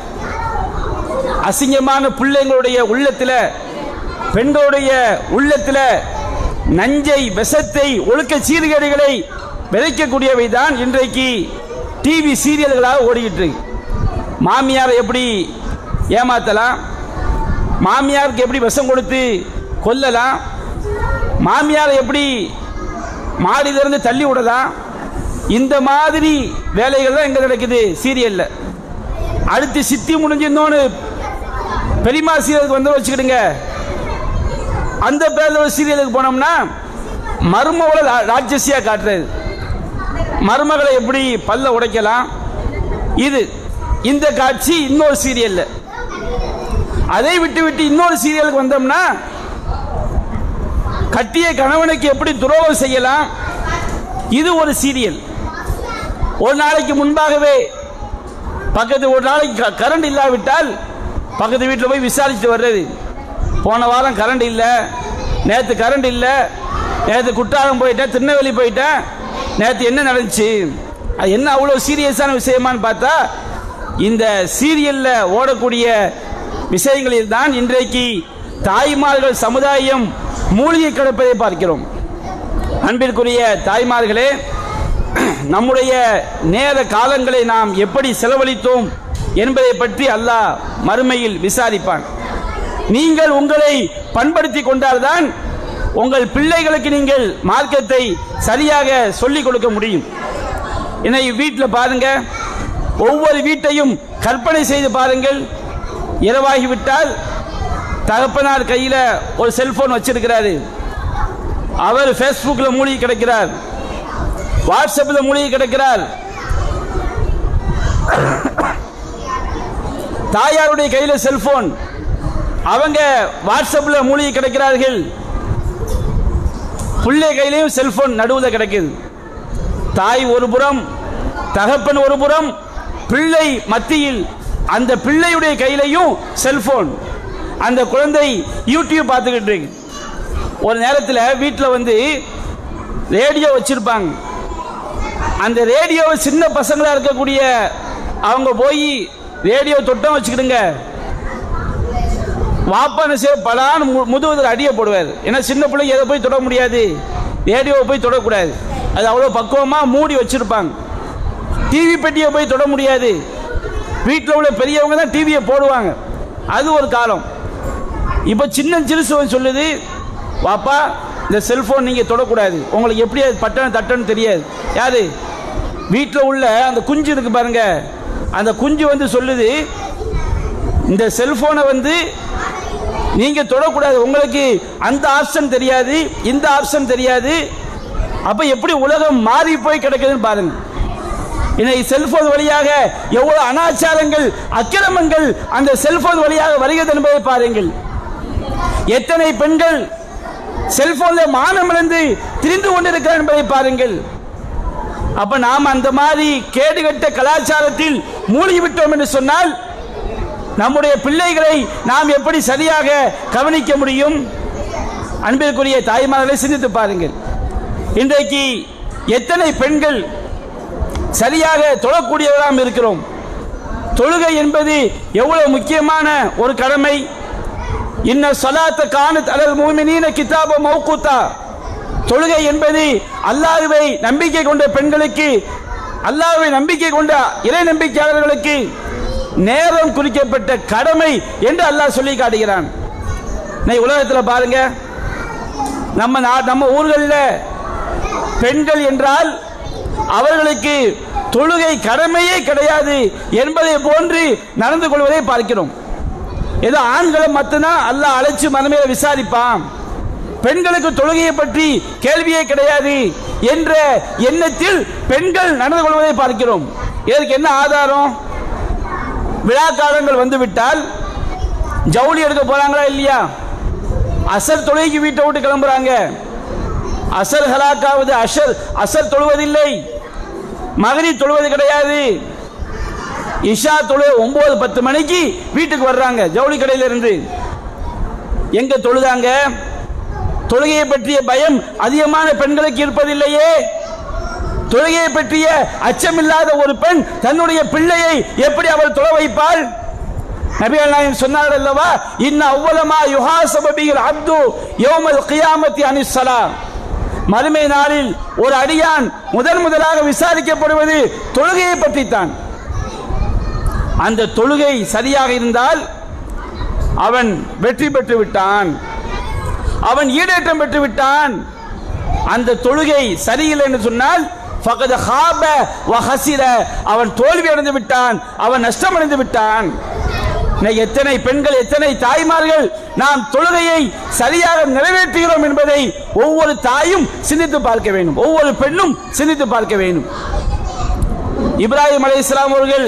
அசிங்கமான பிள்ளைங்களுடைய உள்ளத்துல பெண்களுடைய உள்ளத்துல நஞ்சை விஷத்தை ஒழுக்க சீர்கேடுகளை விதைக்கக்கூடியவை தான் இன்றைக்கு டிவி சீரியல்களாக ஓடிக்கிட்டு இருக்கு மாமியாரை எப்படி ஏமாத்தலாம் மாமியாருக்கு எப்படி விஷம் கொடுத்து கொல்லலாம் மாமியாரை எப்படி மாடியிலிருந்து தள்ளி விடலாம் இந்த மாதிரி வேலைகள் தான் எங்க நடக்குது சீரியல்ல அடுத்து சித்தி முடிஞ்சிருந்தோன்னு பெரியமா சீரியலுக்கு வந்து வச்சுக்கிடுங்க அந்த பேர்ல ஒரு சீரியலுக்கு போனோம்னா மருமகளை ரா- ராட்சசியா காட்டுறது மருமகளை எப்படி பல்ல உடைக்கலாம் இது இந்த காட்சி இன்னொரு சீரியல்ல அதை விட்டு விட்டு இன்னொரு சீரியலுக்கு வந்தோம்னா கட்டிய கணவனுக்கு எப்படி துரோகம் செய்யலாம் இது ஒரு சீரியல் ஒரு நாளைக்கு முன்பாகவே பக்கத்து ஒரு நாளைக்கு க- கரண்ட் இல்லாவிட்டால் பக்கத்து வீட்டில் போய் விசாரிச்சுட்டு வர்றது போன வாரம் கரண்ட் இல்லை நேற்று கரண்ட் இல்லை நேற்று குற்றாலம் போயிட்டேன் திருநெல்வேலி போயிட்டேன் நேற்று என்ன நடந்துச்சு அது என்ன அவ்வளோ சீரியஸான விஷயமான்னு பார்த்தா இந்த சீரியல்ல ஓடக்கூடிய விஷயங்களில் தான் இன்றைக்கு தாய்மார்கள் சமுதாயம் மூழ்கி கிடப்பதை பார்க்கிறோம் அன்பிற்குரிய தாய்மார்களே நம்முடைய நேர காலங்களை நாம் எப்படி செலவழித்தோம் என்பதை பற்றி அல்லாஹ் மறுமையில் விசாரிப்பான் நீங்கள் உங்களை பண்படுத்தி கொண்டால்தான் உங்கள் பிள்ளைகளுக்கு நீங்கள் மார்க்கத்தை சரியாக சொல்லிக் கொடுக்க முடியும் இன்னைக்கு வீட்டில் பாருங்க ஒவ்வொரு வீட்டையும் கற்பனை செய்து பாருங்கள் இரவாகிவிட்டால் தகப்பனார் கையில் ஒரு செல்போன் வச்சிருக்கிறாரு அவர் ஃபேஸ்புக்கில் மூழ்கி கிடக்கிறார் வாட்ஸ்அப்பில் மூழ்கி கிடக்கிறார் தாயாருடைய கையில் செல்போன் அவங்க வாட்ஸ்அப்பில் மூழ்கி கிடக்கிறார்கள் பிள்ளை கையிலையும் செல்போன் நடுவில் கிடக்குது தாய் ஒரு புறம் தகப்பன் ஒரு புறம் பிள்ளை மத்தியில் அந்த பிள்ளையுடைய கையிலையும் செல்போன் அந்த குழந்தை யூடியூப் பார்த்துக்கிட்டு இருக்கு ஒரு நேரத்தில் வீட்டில் வந்து ரேடியோ வச்சிருப்பாங்க அந்த ரேடியோவை சின்ன பசங்களா இருக்கக்கூடிய அவங்க போய் ரேடியோ தொட்டம் வச்சுக்கிடுங்க வாப்பான செய்ய பலான்னு மு- முதுகுல அடியை போடுவார் ஏன்னா சின்ன பிள்ளைங்க எதை போய் தொட முடியாது ரேடியோவை போய் தொடக்கூடாது அது அவ்வளோ பக்குவமாக மூடி வச்சிருப்பாங்க டிவி பெட்டியை போய் தொட முடியாது வீட்டில் உள்ள பெரியவங்க தான் டிவியை போடுவாங்க அது ஒரு காலம் இப்போ சின்ன சிறுசுவன் சொல்லுது வாப்பா இந்த செல்போன் நீங்கள் தொடக்கூடாது உங்களுக்கு எப்படி அது பட்டன் தட்டன்னு தெரியாது யாரு வீட்டில் உள்ள அந்த குஞ்சு இருக்கு பாருங்க அந்த குஞ்சு வந்து சொல்லுது இந்த செல்போனை வந்து நீங்க தொடக்கூடாது உங்களுக்கு அந்த ஆப்ஷன் தெரியாது இந்த ஆப்ஷன் தெரியாது அப்ப எப்படி உலகம் மாறி போய் கிடக்குதுன்னு பாருங்க இன்னைக்கு செல்போன் வழியாக எவ்வளவு அனாச்சாரங்கள் அக்கிரமங்கள் அந்த செல்போன் வழியாக வருகிறது என்பதை பாருங்கள் எத்தனை பெண்கள் செல்போன்ல மானம் இழந்து திரிந்து கொண்டிருக்கிறார் என்பதை பாருங்கள் அப்ப நாம் அந்த மாதிரி கேடுகட்ட கலாச்சாரத்தில் மூழ்கி விட்டோம் என்று சொன்னால் நம்முடைய பிள்ளைகளை நாம் எப்படி சரியாக கவனிக்க முடியும் அன்பிற்குரிய தாய்மார்களை சிந்தித்து பாருங்கள் இன்றைக்கு எத்தனை பெண்கள் சரியாக தொழக்கூடியவராம் இருக்கிறோம் தொழுகை என்பது எவ்வளவு முக்கியமான ஒரு கடமை இன்ன சலாத்த காணத் அலல் மூமினீன கிதாப மௌகூத்தா தொழுகை என்பது அல்லாஹ்வை நம்பிக்கை கொண்ட பெண்களுக்கு அல்லாஹ்வை நம்பிக்கை கொண்ட இறை நம்பிக்கையாளர்களுக்கு நேரம் குறிக்கப்பட்ட கடமை என்று அல்லாஹ் சொல்லி காட்டுகிறான் இன்னைக்கு உலகத்தில் பாருங்க நம்ம நா- நம்ம ஊர்களில் பெண்கள் என்றால் அவர்களுக்கு தொழுகை கடமையே கிடையாது என்பதை போன்று நடந்து கொள்வதை பார்க்கிறோம் ஏதோ ஆண்களை மட்டும்தான் அல்லாஹ் அழைச்சு மனமையில விசாரிப்பான் பெண்களுக்கு தொழுகையை பற்றி கேள்வியே கிடையாது என்ற எண்ணத்தில் பெண்கள் நடந்து கொள்வதை பார்க்கிறோம் இதற்கு என்ன ஆதாரம் விழா காலங்கள் வந்துவிட்டால் ஜவுளி எடுக்க போறாங்களா இல்லையா அசர் தொழுகைக்கு வீட்டை விட்டு கிளம்புறாங்க அசர் ஹலாக்காவது அசர் அசர் தொழுவதில்லை மகரி தொழுவது கிடையாது இஷா தொழு ஒன்பது பத்து மணிக்கு வீட்டுக்கு வர்றாங்க ஜவுளி கடையில இருந்து எங்க தொழுதாங்க தொழுகையை பற்றிய பயம் அதிகமான பெண்களுக்கு இருப்பதில்லையே தொழுகையை பற்றிய அச்சமில்லாத ஒரு பெண் தன்னுடைய பிள்ளையை எப்படி அவள் தொலை வைப்பாள் நபிகள் நாயகம் சொன்னார் அல்லவா இன்ன அவ்வளமா யுஹாசப பிகில் அப்து யௌமல் கியாமத்தி அனிஸ்ஸலா மறுமை நாளில் ஒரு அடியான் முதன் முதலாக விசாரிக்கப்படுவது தொழுகையை பற்றித்தான் அந்த தொழுகை சரியாக இருந்தால் அவன் வெற்றி பெற்று விட்டான் அவன் ஈடேற்றம் பெற்று விட்டான் அந்த தொழுகை சரியில்லை என்று சொன்னால் ஃபகத ஹாப வ ஹசிர அவன் தோல்வி அடைந்து விட்டான் அவன் நஷ்டமடைந்து விட்டான் இன்னைக்கு எத்தனை பெண்கள் எத்தனை தாய்மார்கள் நாம் தொழுகையை சரியாக நிறைவேற்றுகிறோம் என்பதை ஒவ்வொரு தாயும் சிந்தித்து பார்க்க வேண்டும் ஒவ்வொரு பெண்ணும் சிந்தித்து பார்க்க வேண்டும் இப்ராஹிம் அலை இஸ்லாம் அவர்கள்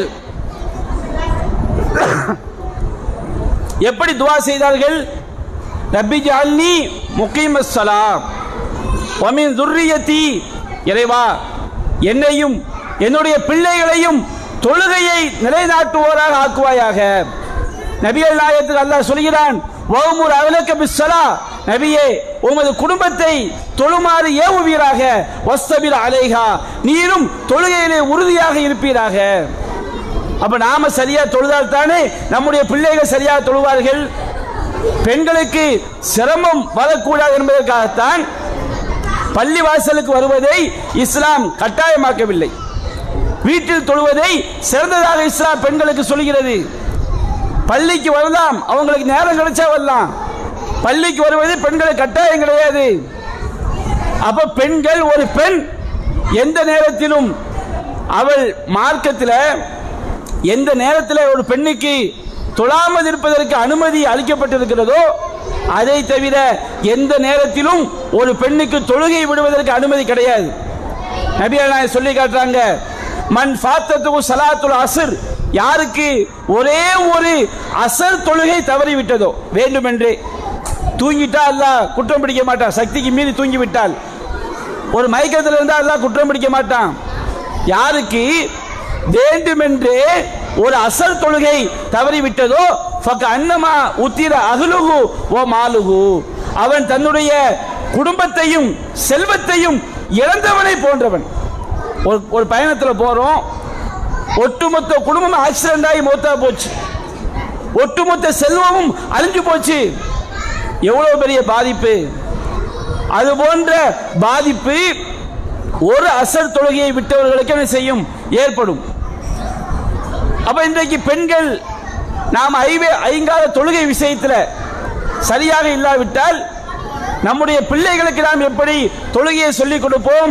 எப்படி துவா செய்தார்கள் ரப்பி ஜஅல்னி முகீமஸ் ஸலாம் வமின் துர்ரியத்தி இறைவா என்னையும் என்னுடைய பிள்ளைகளையும் தொழுகையை நிலைநாட்டுவோராக ஆக்குவாயாக நபிகள் நாயகத்துக்கு அல்லாஹ் சொல்கிறான் வவுமுர் அகலக்க பிஸ்ஸலா நபியே உமது குடும்பத்தை தொழுமாறு ஏவுவீராக வஸ்தபிர் அலைஹா நீரும் தொழுகையிலே உறுதியாக இருப்பீராக அப்ப நாம சரியா தொழுதால் தானே நம்முடைய பிள்ளைகள் சரியாக தொழுவார்கள் பெண்களுக்கு சிரமம் வரக்கூடாது என்பதற்காகத்தான் பள்ளி வாசலுக்கு வருவதை இஸ்லாம் கட்டாயமாக்கவில்லை வீட்டில் தொழுவதை சிறந்ததாக இஸ்லாம் பெண்களுக்கு சொல்கிறது பள்ளிக்கு வரலாம் அவங்களுக்கு நேரம் கிடைச்சா வரலாம் பள்ளிக்கு வருவது பெண்களுக்கு கட்டாயம் கிடையாது அப்ப பெண்கள் ஒரு பெண் எந்த நேரத்திலும் அவள் மார்க்கத்தில் எந்த நேரத்தில் ஒரு பெண்ணுக்கு தொழாமல் இருப்பதற்கு அனுமதி அளிக்கப்பட்டிருக்கிறதோ அதை தவிர எந்த நேரத்திலும் ஒரு பெண்ணுக்கு தொழுகை விடுவதற்கு அனுமதி கிடையாது நபிகள் நாயகம் சொல்லி காட்டுறாங்க மன் ஃபாத்தத்து சலாத்துல் அசர் யாருக்கு ஒரே ஒரு அசர் தொழுகை தவறி விட்டதோ வேண்டுமென்றே தூங்கிட்டா அல்லாஹ் குற்றம் பிடிக்க மாட்டான் சக்திக்கு மீறி தூங்கி விட்டால் ஒரு மயக்கத்தில் இருந்தால் அல்லாஹ் குற்றம் பிடிக்க மாட்டான் யாருக்கு வேண்டுமென்றே ஒரு அசல் தொழுகை தவறி விட்டதோ ஃபக்க அன்னமா உத்திர அகலுகு ஓ மாலுகு அவன் தன்னுடைய குடும்பத்தையும் செல்வத்தையும் இழந்தவனை போன்றவன் ஒரு ஒரு பயணத்தில் போறோம் ஒட்டுமொத்த குடும்பம் ஆக்சிடென்ட் ஆகி மூத்தா போச்சு ஒட்டுமொத்த செல்வமும் அழிஞ்சு போச்சு எவ்வளவு பெரிய பாதிப்பு அது போன்ற பாதிப்பு ஒரு அசர் தொழுகையை விட்டவர்களுக்கு என்ன செய்யும் ஏற்படும் அப்ப இன்றைக்கு பெண்கள் நாம் ஐவே ஐங்கால தொழுகை விஷயத்தில் சரியாக இல்லாவிட்டால் நம்முடைய பிள்ளைகளுக்கு நாம் எப்படி தொழுகையை சொல்லிக் கொடுப்போம்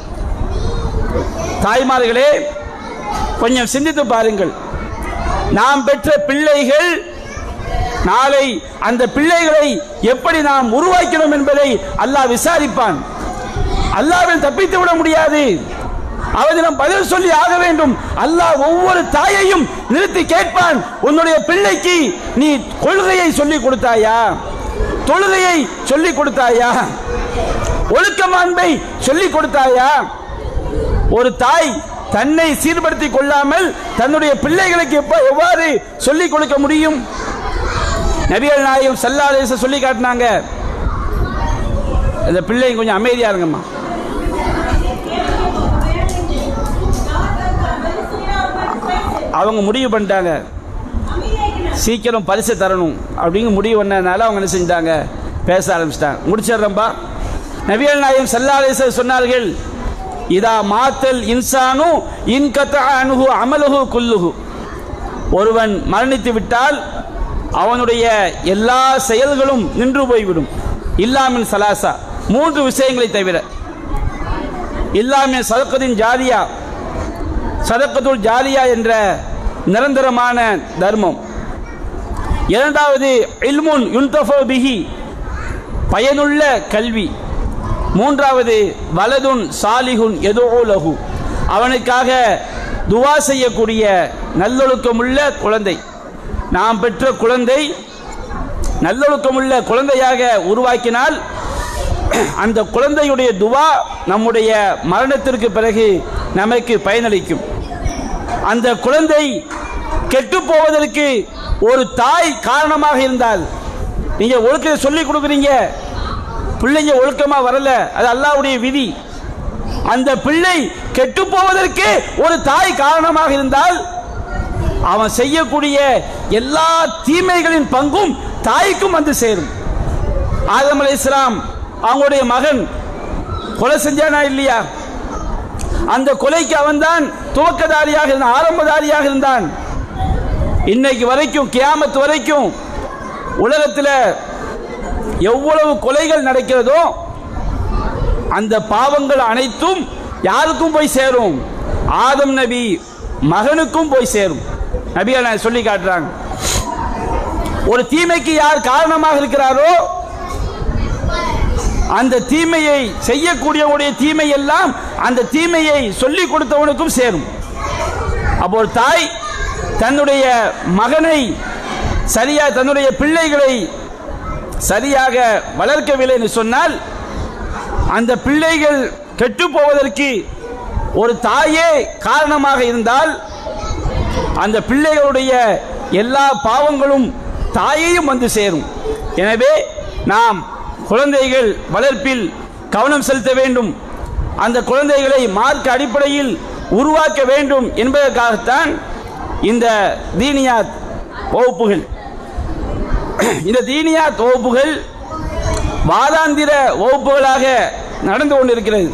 தாய்மார்களே கொஞ்சம் சிந்தித்து பாருங்கள் நாம் பெற்ற பிள்ளைகள் நாளை அந்த பிள்ளைகளை எப்படி நாம் உருவாக்கிறோம் என்பதை அல்லாஹ் விசாரிப்பான் அல்லாவில் தப்பித்து விட முடியாது அவனிடம் பதில் சொல்லி ஆக வேண்டும் அல்லாஹ் ஒவ்வொரு தாயையும் நிறுத்தி கேட்பான் உன்னுடைய பிள்ளைக்கு நீ கொள்கையை சொல்லி கொடுத்தாயா தொழுகையை சொல்லி கொடுத்தாயா ஒழுக்க மாண்பை சொல்லி கொடுத்தாயா ஒரு தாய் தன்னை சீர்படுத்திக் கொள்ளாமல் தன்னுடைய பிள்ளைகளுக்கு எப்ப எவ்வாறு சொல்லிக் கொடுக்க முடியும் நபிகள் நாயகம் சல்லா அலிச சொல்லி காட்டினாங்க இந்த பிள்ளைங்க கொஞ்சம் அமைதியா இருங்கம்மா அவங்க முடிவு பண்ணிட்டாங்க சீக்கிரம் பரிசு தரணும் அப்படிங்க முடிவு பண்ணதுனால அவங்க என்ன செஞ்சாங்க பேச ஆரம்பிச்சிட்டாங்க முடிச்சிடுறம்பா நபிகள் நாயம் சல்லாலேசர் சொன்னார்கள் இதா மாத்தல் இன்சானு இன்கத்த அணுகு அமலுகு குல்லுகு ஒருவன் மரணித்து விட்டால் அவனுடைய எல்லா செயல்களும் நின்று போய்விடும் இல்லாமல் சலாசா மூன்று விஷயங்களை தவிர இல்லாமல் சதக்கத்தின் ஜாலியா சதக்கத்துல் ஜாலியா என்ற நிரந்தரமான தர்மம் இரண்டாவது இல்முன் யுன்தஃபோ பிஹி பயனுள்ள கல்வி மூன்றாவது வலதுன் சாலிகுன் எதோலகு அவனுக்காக துவா செய்யக்கூடிய நல்லொழுக்கமுள்ள குழந்தை நாம் பெற்ற குழந்தை நல்லொழுக்கமுள்ள குழந்தையாக உருவாக்கினால் அந்த குழந்தையுடைய துவா நம்முடைய மரணத்திற்கு பிறகு நமக்கு பயனளிக்கும் அந்த குழந்தை கெட்டு போவதற்கு ஒரு தாய் காரணமாக இருந்தால் நீங்க ஒழுக்கத்தை சொல்லி கொடுக்குறீங்க பிள்ளைங்க ஒழுக்கமா வரல அது அல்லாவுடைய விதி அந்த பிள்ளை கெட்டு போவதற்கு ஒரு தாய் காரணமாக இருந்தால் அவன் செய்யக்கூடிய எல்லா தீமைகளின் பங்கும் தாய்க்கும் வந்து சேரும் ஆதம் அலை இஸ்லாம் அவங்களுடைய மகன் கொலை செஞ்சானா இல்லையா அந்த கொலைக்கு அவன்தான் துவக்கதாரியாக இருந்தான் ஆரம்பதாரியாக இருந்தான் இன்னைக்கு வரைக்கும் கியாமத்து வரைக்கும் உலகத்தில் எவ்வளவு கொலைகள் நடக்கிறதோ அந்த பாவங்கள் அனைத்தும் யாருக்கும் போய் சேரும் ஆதம் நபி மகனுக்கும் போய் சேரும் நபியா நான் சொல்லி காட்டுறாங்க ஒரு தீமைக்கு யார் காரணமாக இருக்கிறாரோ அந்த தீமையை செய்யக்கூடியவனுடைய தீமை எல்லாம் அந்த தீமையை சொல்லி கொடுத்தவனுக்கும் சேரும் அப்போ ஒரு தாய் தன்னுடைய மகனை சரியா தன்னுடைய பிள்ளைகளை சரியாக வளர்க்கவில்லை என்று சொன்னால் அந்த பிள்ளைகள் கெட்டு போவதற்கு ஒரு தாயே காரணமாக இருந்தால் அந்த பிள்ளைகளுடைய எல்லா பாவங்களும் தாயையும் வந்து சேரும் எனவே நாம் குழந்தைகள் வளர்ப்பில் கவனம் செலுத்த வேண்டும் அந்த குழந்தைகளை மார்க்க அடிப்படையில் உருவாக்க வேண்டும் என்பதற்காகத்தான் இந்த தீனியாத் வகுப்புகள் இந்த தீனியாத் வகுப்புகள் வாராந்திர வகுப்புகளாக நடந்து கொண்டிருக்கிறது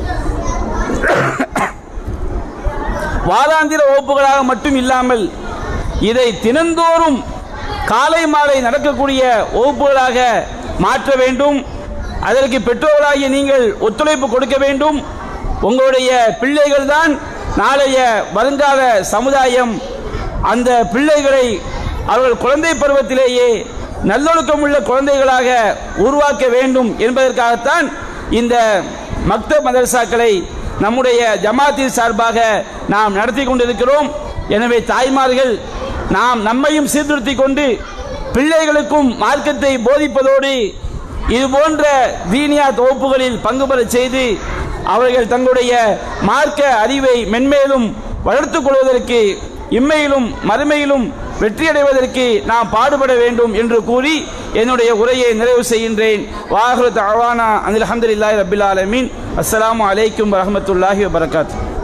வாராந்திர வகுப்புகளாக மட்டும் இல்லாமல் இதை தினந்தோறும் காலை மாலை நடக்கக்கூடிய வகுப்புகளாக மாற்ற வேண்டும் அதற்கு பெற்றோர்களாகிய நீங்கள் ஒத்துழைப்பு கொடுக்க வேண்டும் உங்களுடைய பிள்ளைகள் தான் நாளைய வருங்கால சமுதாயம் அந்த பிள்ளைகளை அவர்கள் குழந்தை பருவத்திலேயே நல்லொழுக்கம் உள்ள குழந்தைகளாக உருவாக்க வேண்டும் என்பதற்காகத்தான் இந்த மக்த மதரசாக்களை நம்முடைய ஜமாத்தின் சார்பாக நாம் நடத்தி கொண்டிருக்கிறோம் எனவே தாய்மார்கள் நாம் நம்மையும் சீர்திருத்தி கொண்டு பிள்ளைகளுக்கும் மார்க்கத்தை போதிப்பதோடு இது போன்ற தீனியா தொகுப்புகளில் பங்கு பெறச் செய்து அவர்கள் தங்களுடைய மார்க்க அறிவை மென்மேலும் வளர்த்துக் கொள்வதற்கு இம்மையிலும் மறுமையிலும் வெற்றியடைவதற்கு நாம் பாடுபட வேண்டும் என்று கூறி என்னுடைய உரையை நிறைவு செய்கின்றேன் வாஹரு தவானா அனில் அஹமதுல்லாஹி ரபில் ஆலமீன் அஸ்ஸலாமு அலைக்கும் வரஹமத்துல்லாஹி வபரகாத்து